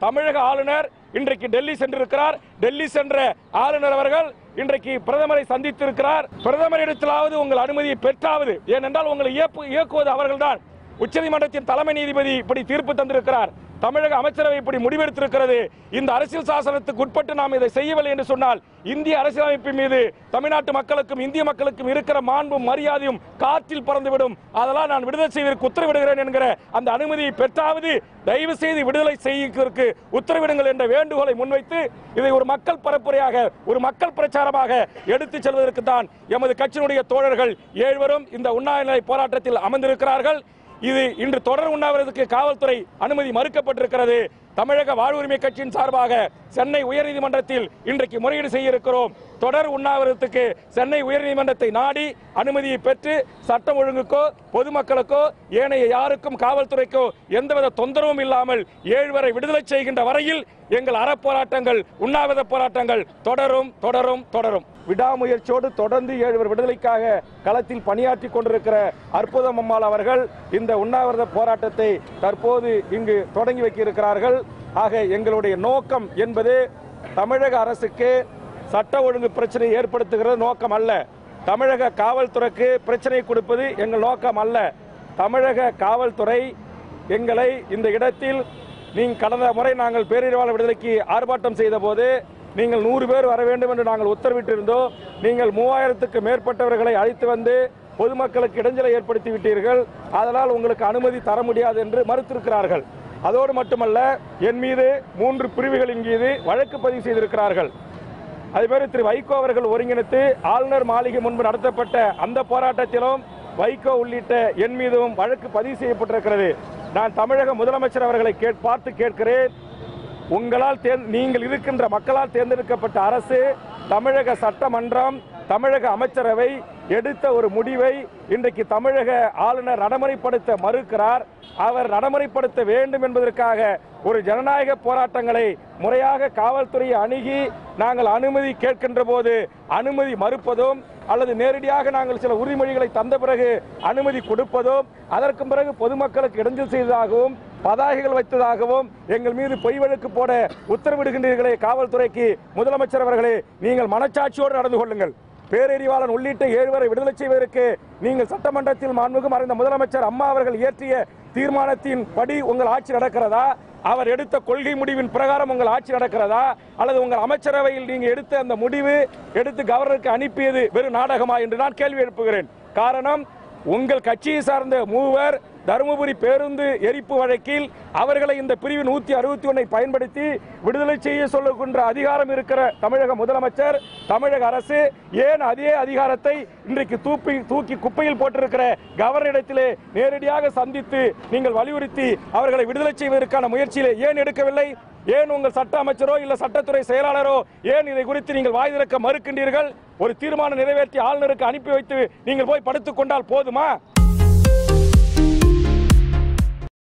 தமிழக ஆளுநர் இன்றைக்கு டெல்லி சென்றிருக்கிறார் டெல்லி சென்ற ஆளுநர் அவர்கள் இன்றைக்கு பிரதமரை சந்தித்திருக்கிறார் பிரதமரிடத்திலாவது உங்கள் அனுமதியை பெற்றாவது ஏனென்றால் உங்களை இயப்பு- இயக்குவது அவர்கள்தான் உச்சநீதிமன்றத்தின் தலைமை நீதிபதி இப்படி தீர்ப்பு தந்திருக்கிறார் தமிழக அமைச்சரவை இப்படி முடிவெடுத்திருக்கிறது இந்த அரசியல் சாசனத்துக்கு உட்பட்டு நாம் இதை செய்யவில்லை என்று சொன்னால் இந்திய அரசியலமைப்பு மீது தமிழ்நாட்டு மக்களுக்கும் இந்திய மக்களுக்கும் இருக்கிற மாண்பும் மரியாதையும் காற்றில் பறந்துவிடும் அதெல்லாம் நான் விடுதலை செய்வதற்கு உத்தரவிடுகிறேன் என்கிற அந்த அனுமதியை பெற்றாவது தயவு செய்து விடுதலை செய்வதற்கு உத்தரவிடுங்கள் என்ற வேண்டுகோளை முன்வைத்து இதை ஒரு மக்கள் பரப்புரையாக ஒரு மக்கள் பிரச்சாரமாக எடுத்துச் செல்வதற்கு தான் எமது கட்சியினுடைய தோழர்கள் ஏழ்வரும் இந்த உண்ணாநிலை போராட்டத்தில் அமர்ந்திருக்கிறார்கள் இது இன்று தொடர் உண்ணாவிரதத்துக்கு காவல்துறை அனுமதி மறுக்கப்பட்டிருக்கிறது தமிழக வாழ்வுரிமை கட்சியின் சார்பாக சென்னை உயர்நீதிமன்றத்தில் இன்றைக்கு முறையீடு செய்ய இருக்கிறோம் தொடர் உண்ணாவிரதத்துக்கு சென்னை உயர்நீதிமன்றத்தை நாடி அனுமதியை பெற்று சட்டம் ஒழுங்குக்கோ பொதுமக்களுக்கோ ஏனைய யாருக்கும் காவல்துறைக்கோ எந்தவித தொந்தரவும் இல்லாமல் ஏழ்வரை விடுதலை செய்கின்ற வரையில் எங்கள் அறப்போராட்டங்கள் உண்ணாவிரத போராட்டங்கள் தொடரும் தொடரும் தொடரும் விடாமுயற்சியோடு தொடர்ந்து ஏழுவர் விடுதலைக்காக களத்தில் பணியாற்றி கொண்டிருக்கிற அற்புதம் அம்மாள் அவர்கள் இந்த உண்ணாவிரத போராட்டத்தை தற்போது இங்கு தொடங்கி வைக்க இருக்கிறார்கள் ஆக எங்களுடைய நோக்கம் என்பது தமிழக அரசுக்கு சட்ட ஒழுங்கு பிரச்சனை ஏற்படுத்துகிறது நோக்கம் அல்ல தமிழக காவல்துறைக்கு பிரச்சனை கொடுப்பது எங்கள் நோக்கம் அல்ல தமிழக காவல்துறை எங்களை இந்த இடத்தில் நீங்கள் கடந்த முறை நாங்கள் பேரிடர்வாளர் விடுதலைக்கு ஆர்ப்பாட்டம் செய்த போது நீங்கள் நூறு பேர் வர வேண்டும் என்று நாங்கள் உத்தரவிட்டிருந்தோம் நீங்கள் மூவாயிரத்துக்கு மேற்பட்டவர்களை அழைத்து வந்து பொதுமக்களுக்கு இடைஞ்சலை ஏற்படுத்தி விட்டீர்கள் அதனால் உங்களுக்கு அனுமதி தர முடியாது என்று மறுத்திருக்கிறார்கள் அதோடு மட்டுமல்ல என் மீது மூன்று பிரிவுகளின் மீது வழக்கு பதிவு செய்திருக்கிறார்கள் அதேமாதிரி திரு வைகோ அவர்கள் ஒருங்கிணைத்து ஆளுநர் மாளிகை முன்பு நடத்தப்பட்ட அந்த போராட்டத்திலும் வைகோ உள்ளிட்ட என் மீதும் வழக்கு பதிவு செய்யப்பட்டிருக்கிறது நான் தமிழக முதலமைச்சர் அவர்களை கேட் பார்த்து கேட்கிறேன் உங்களால் தேர்ந்- நீங்கள் இருக்கின்ற மக்களால் தேர்ந்தெடுக்கப்பட்ட அரசு தமிழக சட்டமன்றம் தமிழக அமைச்சரவை எடுத்த ஒரு முடிவை இன்றைக்கு தமிழக ஆளுநர் நடைமுறைப்படுத்த மறுக்கிறார் அவர் நடைமுறைப்படுத்த வேண்டும் என்பதற்காக ஒரு ஜனநாயக போராட்டங்களை முறையாக காவல்துறையை அணுகி நாங்கள் அனுமதி கேட்கின்ற போது அனுமதி மறுப்பதும் அல்லது நேரடியாக நாங்கள் சில உறுதிமொழிகளை தந்த பிறகு அனுமதி கொடுப்பதும் அதற்கு பிறகு பொதுமக்களுக்கு இடைஞ்சல் செய்ததாகவும் பதாகைகள் வைத்ததாகவும் எங்கள் மீது பொய் வழக்கு போட உத்தரவிடுகின்றீர்களே காவல்துறைக்கு முதலமைச்சர் அவர்களே நீங்கள் மனச்சாட்சியோடு நடந்து கொள்ளுங்கள் பேரறிவாளன் உள்ளிட்ட ஏழுவரை விடுதலை செய்வதற்கு நீங்கள் சட்டமன்றத்தில் மாண்புமிகு மறைந்த முதலமைச்சர் அம்மா அவர்கள் இயற்றிய தீர்மானத்தின் படி உங்கள் ஆட்சி நடக்கிறதா அவர் எடுத்த கொள்கை முடிவின் பிரகாரம் உங்கள் ஆட்சி நடக்கிறதா அல்லது உங்கள் அமைச்சரவையில் நீங்க எடுத்த அந்த முடிவு எடுத்து கவர்னருக்கு அனுப்பியது வெறும் நாடகமா என்று நான் கேள்வி எழுப்புகிறேன் காரணம் உங்கள் கட்சியை சார்ந்த மூவர் தருமபுரி பேருந்து எரிப்பு வழக்கில் அவர்களை இந்த பிரிவு நூத்தி அறுபத்தி ஒன்னை பயன்படுத்தி விடுதலை செய்ய சொல்லுகின்ற அதிகாரம் இருக்கிற தமிழக முதலமைச்சர் தமிழக அரசு ஏன் அதே அதிகாரத்தை இன்றைக்கு தூக்கி தூக்கி குப்பையில் போட்டிருக்கிற கவர்னரிடத்திலே நேரடியாக சந்தித்து நீங்கள் வலியுறுத்தி அவர்களை விடுதலை செய்வதற்கான முயற்சியிலே ஏன் எடுக்கவில்லை ஏன் உங்கள் சட்ட அமைச்சரோ இல்ல சட்டத்துறை செயலாளரோ ஏன் இதை குறித்து நீங்கள் வாய் திறக்க மறுக்கின்றீர்கள் ஒரு தீர்மானம் நிறைவேற்றி ஆளுநருக்கு அனுப்பி வைத்து நீங்கள் போய் படுத்துக் கொண்டால் போதுமா